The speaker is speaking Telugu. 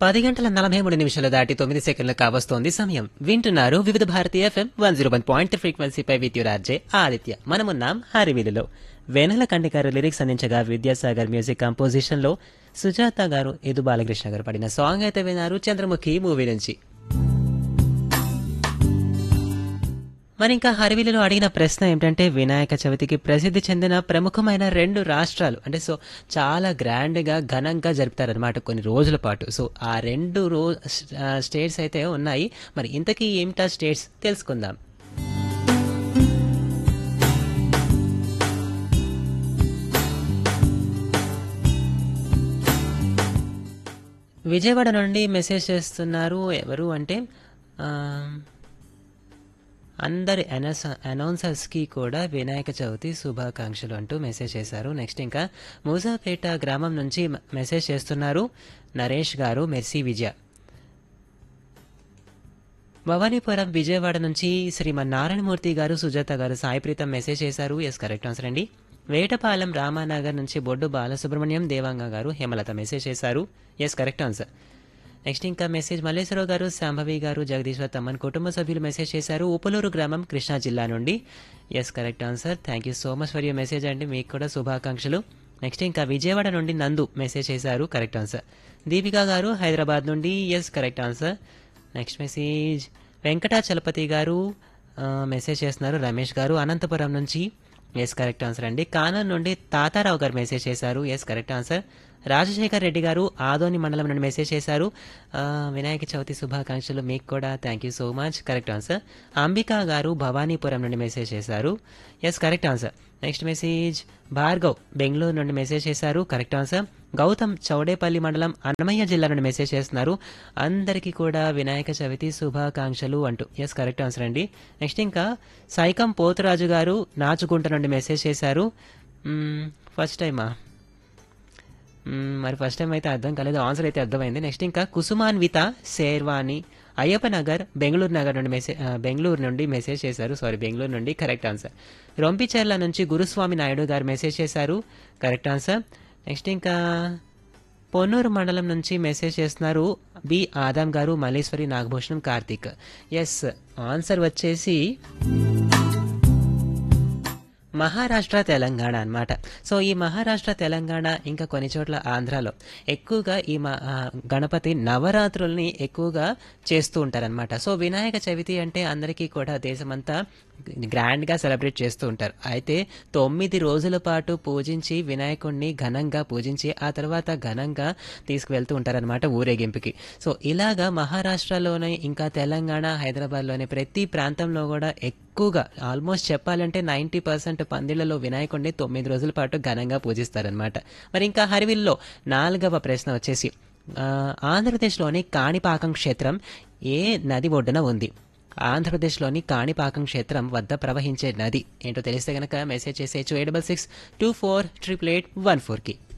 పది గంటల నలభై మూడు నిమిషాలు దాటి తొమ్మిది సెకండ్లు కావస్తోంది సమయం వింటున్నారు Vividh Bharati FM one zero one point ఫ్రీక్వెన్సీపై విద్యురార్జే ఆదిత్య మనమున్నాం హరివిలులో వెనల కండికారు లిరిక్స్ అందించగా విద్యాసాగర్ మ్యూజిక్ కంపోజిషన్ లో సుజాత గారు ఎదు బాలకృష్ణ గారు పడిన సాంగ్ అయితే విన్నారు చంద్రముఖి మూవీ నుంచి మరి ఇంకా హరివిలులో అడిగిన ప్రశ్న ఏమిటంటే వినాయక చవితికి ప్రసిద్ధి చెందిన ప్రముఖమైన రెండు రాష్ట్రాలు అంటే సో చాలా గ్రాండ్గా ఘనంగా జరుపుతారనమాట కొన్ని రోజుల పాటు సో ఆ రెండు రో స్టేట్స్ అయితే ఉన్నాయి మరి ఇంతకీ ఏమిటా స్టేట్స్ తెలుసుకుందాం విజయవాడ నుండి మెసేజ్ చేస్తున్నారు ఎవరు అంటే ఆ, అందరి అనౌన్స్ అనౌన్సర్స్కి కూడా వినాయక చవితి శుభాకాంక్షలు అంటూ మెసేజ్ చేశారు నెక్స్ట్ ఇంకా మూసాపేట గ్రామం నుంచి మ- మెసేజ్ చేస్తున్నారు నరేష్ గారు మెర్సీ విజయ భవానీపురం విజయవాడ నుంచి శ్రీమన్ నారాయణమూర్తి గారు సుజాత గారు సాయిప్రీతం మెసేజ్ చేశారు ఎస్ కరెక్ట్ ఆన్సర్ అండి వేటపాలెం రామానగర్ నుంచి బొడ్డు బాలసుబ్రహ్మణ్యం దేవాంగ గారు హేమలత మెసేజ్ చేశారు ఎస్ కరెక్ట్ ఆన్సర్ నెక్స్ట్ ఇంకా మెసేజ్ మల్లేశ్వరరావు గారు శాంభవి గారు జగదీశ్వర్ తమ్మన్ కుటుంబ సభ్యులు మెసేజ్ చేశారు ఉపలూరు గ్రామం కృష్ణా జిల్లా నుండి yes correct answer thank you so much for your message అండి మీకు కూడా శుభాకాంక్షలు నెక్స్ట్ ఇంకా విజయవాడ నుండి నందు మెసేజ్ చేశారు కరెక్ట్ ఆన్సర్ దీపిక గారు హైదరాబాద్ నుండి yes correct answer next message Venkatachalapathi గారు ఆ, మెసేజ్ చేస్తున్నారు రమేష్ గారు అనంతపురం నుంచి ఎస్ కరెక్ట్ ఆన్సర్ అండి కానూరు నుండి తాతారావు గారు మెసేజ్ చేశారు yes correct answer Rajasekhar Reddy గారు ఆదోని మండలం నుండి మెసేజ్ చేశారు ఆ, వినాయక చవితి శుభాకాంక్షలు మీకు కూడా thank you so much correct answer Ambika గారు భవానీపురం నుండి మెసేజ్ చేశారు yes correct answer next message Bhargav Bengaluru నుండి మెసేజ్ చేశారు కరెక్ట్ ఆన్సర్ గౌతమ్ చౌడేపల్లి మండలం అన్నమయ్య జిల్లా నుండి మెసేజ్ చేస్తున్నారు అందరికీ కూడా వినాయక చవితి శుభాకాంక్షలు అంటూ ఎస్ కరెక్ట్ ఆన్సర్ అండి నెక్స్ట్ ఇంకా సైకం పోతురాజు గారు నాచుకుంట నుండి మెసేజ్ చేశారు ఫస్ట్ టైమా మ్మ్, మరి ఫస్ట్ టైం అయితే అర్థం కాలేదు ఆన్సర్ అయితే అర్థమైంది నెక్స్ట్ ఇంకా కుసుమాన్విత శేర్వాణి అయ్యప్ప నగర్ బెంగళూరు నగర్ నుండి మెసేజ్ బెంగళూరు నుండి మెసేజ్ చేశారు సారీ బెంగళూరు నుండి కరెక్ట్ ఆన్సర్ రొంపిచెర్ల నుంచి గురుస్వామి నాయుడు గారు మెసేజ్ చేశారు కరెక్ట్ ఆన్సర్ నెక్స్ట్ ఇంకా పొన్నూరు మండలం నుంచి మెసేజ్ చేస్తున్నారు బి ఆదాం గారు మల్లేశ్వరి నాగభూషణం కార్తిక్ ఎస్ ఆన్సర్ వచ్చేసి మహారాష్ట్ర తెలంగాణ అన్నమాట సో ఈ మహారాష్ట్ర తెలంగాణ ఇంకా కొన్ని చోట్ల ఆంధ్రాలో ఎక్కువగా ఈ మ- ఆ, గణపతి నవరాత్రుల్ని ఎక్కువగా చేస్తూ ఉంటారనమాట సో వినాయక చవితి అంటే అందరికీ కూడా దేశమంతా గ్రాండ్గా సెలబ్రేట్ చేస్తూ ఉంటారు అయితే తొమ్మిది రోజుల పాటు పూజించి వినాయకుడిని ఘనంగా పూజించి ఆ తర్వాత ఘనంగా తీసుకువెళ్తూ ఉంటారనమాట ఊరేగింపుకి సో ఇలాగా మహారాష్ట్రలోనే ఇంకా తెలంగాణ హైదరాబాద్లోనే ప్రతి ప్రాంతంలో కూడా ఎక్కువగా ఆల్మోస్ట్ చెప్పాలంటే నైంటీ పర్సెంట్ పందిళ్లలో వినాయకుడిని తొమ్మిది రోజుల పాటు ఘనంగా పూజిస్తారనమాట మరి ఇంకా హరివిల్లో నాలుగవ ప్రశ్న వచ్చేసి ఆ, ఆంధ్రప్రదేశ్లోని కాణిపాకం క్షేత్రం ఏ నది ఒడ్డున ఉంది ఆంధ్రప్రదేశ్లోని కాణిపాకం క్షేత్రం వద్ద ప్రవహించే నది ఏంటో తెలిస్తే గనక మెసేజ్ చేసేయచ్చు eight double six two four triple eight one ఫోర్కి